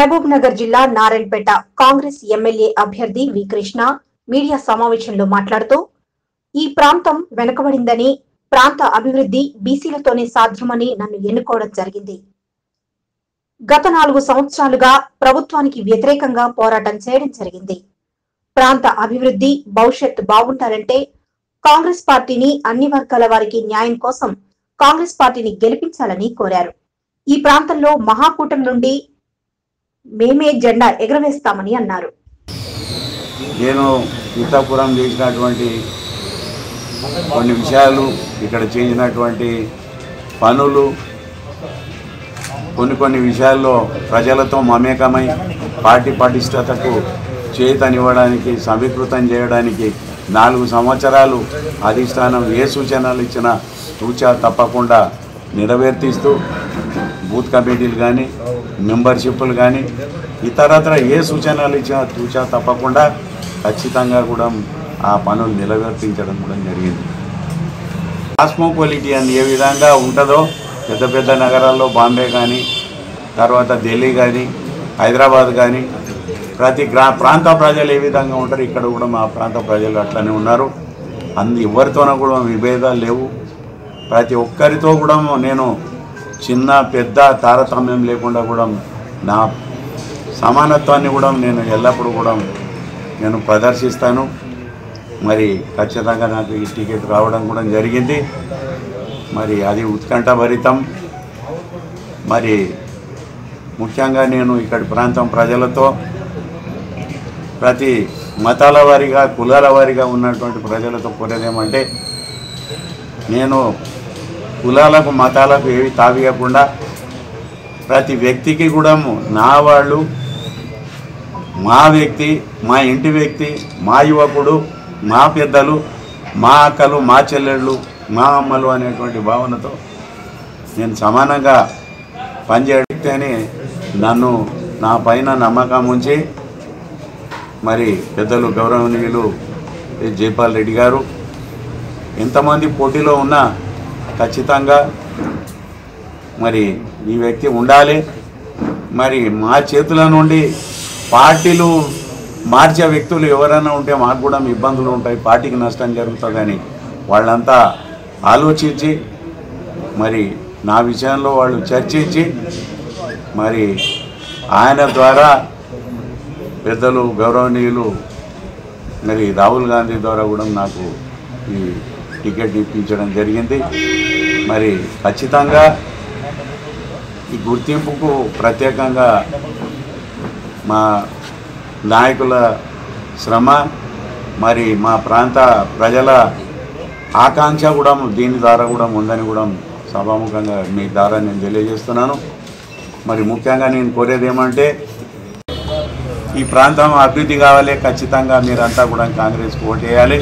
మహబూబ్ నగర్ జిల్లా నారాయణపేట కాంగ్రెస్ ఎమ్మెల్యే అభ్యర్థి వి కృష్ణ మీడియా సమావేశంలో మాట్లాడుతూ ఈ ప్రాంతం వెనుకబడిందని ప్రాంత అభివృద్ధి బీసీలతోనే సాధ్యమని నన్ను ఎన్నుకోవడం జరిగింది గత నాలుగు సంవత్సరాలుగా ప్రభుత్వానికి వ్యతిరేకంగా పోరాటం చేయడం జరిగింది ప్రాంత అభివృద్ధి భవిష్యత్ బాగుండాలంటే కాంగ్రెస్ పార్టీని అన్ని వర్గాల వారికి న్యాయం కోసం కాంగ్రెస్ పార్టీని గెలిపించాలని కోరారు ఈ ప్రాంతంలో మహాకూటమి నుండి మేమే జెండా ఎగరవేస్తామని అన్నారు నేను సీతాపురం చేసినటువంటి కొన్ని విషయాలు ఇక్కడ చేసినటువంటి పనులు కొన్ని కొన్ని విషయాల్లో ప్రజలతో మమేకమై పార్టీ పటిష్టతకు చేతనివ్వడానికి సమీకృతం చేయడానికి నాలుగు సంవత్సరాలు అధిష్టానం ఏ సూచనలు ఇచ్చినా సూచన తప్పకుండా నెరవేర్తిస్తూ బూత్ కమిటీలు కానీ మెంబర్షిప్లు కానీ ఇతరత్ర ఏ సూచనలు ఇచ్చినా సూచన తప్పకుండా ఖచ్చితంగా కూడా ఆ పనులు నిలవర్తించడం కూడా జరిగింది కాస్మోపాలిటియన్ ఏ విధంగా ఉంటుందో పెద్ద పెద్ద నగరాల్లో బాంబే కానీ తర్వాత ఢిల్లీ కానీ హైదరాబాద్ కానీ ప్రతి గ్రా ప్రాంత ప్రజలు ఏ విధంగా ఉంటారు ఇక్కడ కూడా మా ప్రాంత ప్రజలు అట్లనే ఉన్నారు అందు ఎవరితోనూ కూడా విభేదాలు లేవు ప్రతి ఒక్కరితో కూడా నేను చిన్న పెద్ద తారతమ్యం లేకుండా కూడా నా సమానత్వాన్ని కూడా నేను ఎల్లప్పుడూ కూడా నేను ప్రదర్శిస్తాను మరి ఖచ్చితంగా నాకు ఈ టికెట్ రావడం కూడా జరిగింది మరి అది ఉత్కంఠభరితం మరి ముఖ్యంగా నేను ఇక్కడి ప్రాంతం ప్రజలతో ప్రతి మతాల వారిగా కులాల వారిగా ఉన్నటువంటి ప్రజలతో కోరేదేమంటే నేను కులాలకు మతాలకు ఏవి తావియకుండా ప్రతి వ్యక్తికి కూడా నా వాళ్ళు మా వ్యక్తి మా ఇంటి వ్యక్తి మా యువకుడు మా పెద్దలు మా అక్కలు మా చెల్లెళ్ళు మా అమ్మలు అనేటువంటి భావనతో నేను సమానంగా పనిచేయని నన్ను నా పైన నమ్మకం ఉంచి మరి పెద్దలు గౌరవనీయులు ఏ. జైపాల్ రెడ్డి గారు ఎంతమంది పోటీలో ఉన్నా ఖచ్చితంగా మరి ఈ వ్యక్తి ఉండాలి మరి మా చేతుల నుండి పార్టీలు మార్చే వ్యక్తులు ఎవరైనా ఉంటే మాకు కూడా ఇబ్బందులు ఉంటాయి పార్టీకి నష్టం జరుగుతుందని వాళ్ళంతా ఆలోచించి మరి నా విషయంలో వాళ్ళు చర్చించి మరి ఆయన ద్వారా పెద్దలు గౌరవనీయులు మరి రాహుల్ గాంధీ ద్వారా కూడా నాకు ఈ టికెట్ ఇప్పించడం జరిగింది మరి ఖచ్చితంగా ఈ గుర్తింపుకు ప్రత్యేకంగా మా నాయకుల శ్రమ మరి మా ప్రాంత ప్రజల ఆకాంక్ష కూడా దీని ద్వారా కూడా ఉందని కూడా సభాముఖంగా మీ ద్వారా నేను తెలియజేస్తున్నాను మరి ముఖ్యంగా నేను కోరేది ఏమంటే ఈ ప్రాంతం అభివృద్ధి కావాలి ఖచ్చితంగా మీరంతా కూడా కాంగ్రెస్కి ఓటు వేయాలి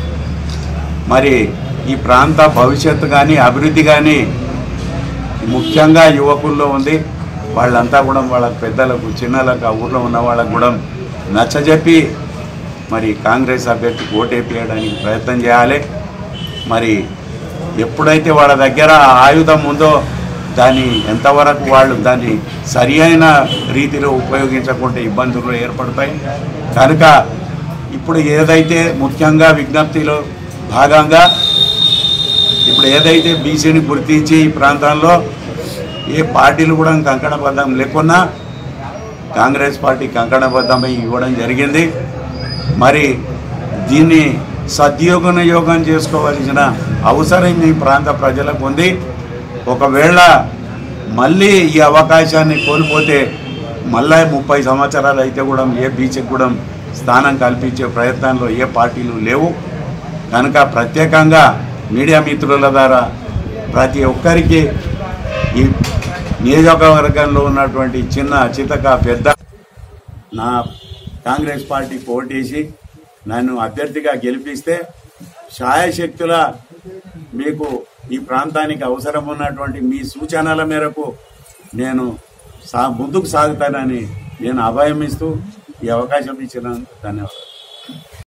మరి ఈ ప్రాంత భవిష్యత్తు కానీ అభివృద్ధి కానీ ముఖ్యంగా యువకుల్లో ఉంది వాళ్ళంతా కూడా వాళ్ళ పెద్దలకు చిన్నలకు ఆ ఊర్లో ఉన్న వాళ్ళకు కూడా నచ్చజెప్పి మరి కాంగ్రెస్ అభ్యర్థికి ఓటేపేయడానికి ప్రయత్నం చేయాలి మరి ఎప్పుడైతే వాళ్ళ దగ్గర ఆయుధం ఉందో దాన్ని ఎంతవరకు వాళ్ళు దాన్ని సరి అయిన రీతిలో ఉపయోగించకుంటే ఇబ్బందులు ఏర్పడతాయి కనుక ఇప్పుడు ఏదైతే ముఖ్యంగా విజ్ఞప్తిలో భాగంగా ఇప్పుడు ఏదైతే బీసీని గుర్తించి ఈ ప్రాంతంలో ఏ పార్టీలు కూడా కంకణబద్ధం లేకున్నా కాంగ్రెస్ పార్టీ కంకణబద్ధమై ఇవ్వడం జరిగింది మరి దీన్ని సద్యోగనయోగం చేసుకోవాల్సిన అవసరం ఈ ప్రాంత ప్రజలకు ఉంది ఒకవేళ మళ్ళీ ఈ అవకాశాన్ని కోల్పోతే మళ్ళీ ముప్పై సంవత్సరాలు అయితే కూడా ఏ బీచ్కి కూడా స్థానం కల్పించే ప్రయత్నంలో ఏ పార్టీలు లేవు కనుక ప్రత్యేకంగా మీడియా మిత్రుల ద్వారా ప్రతి ఒక్కరికి ఈ నియోజకవర్గంలో ఉన్నటువంటి చిన్న చితక పెద్ద నా కాంగ్రెస్ పార్టీ ఓటేసి నన్ను అభ్యర్థిగా గెలిపిస్తే శాయశక్తుల మీకు ఈ ప్రాంతానికి అవసరం ఉన్నటువంటి మీ సూచనల మేరకు నేను సా ముందుకు సాగుతానని నేను అభయం ఇస్తూ ఈ అవకాశం ఇచ్చిన ధన్యవాదాలు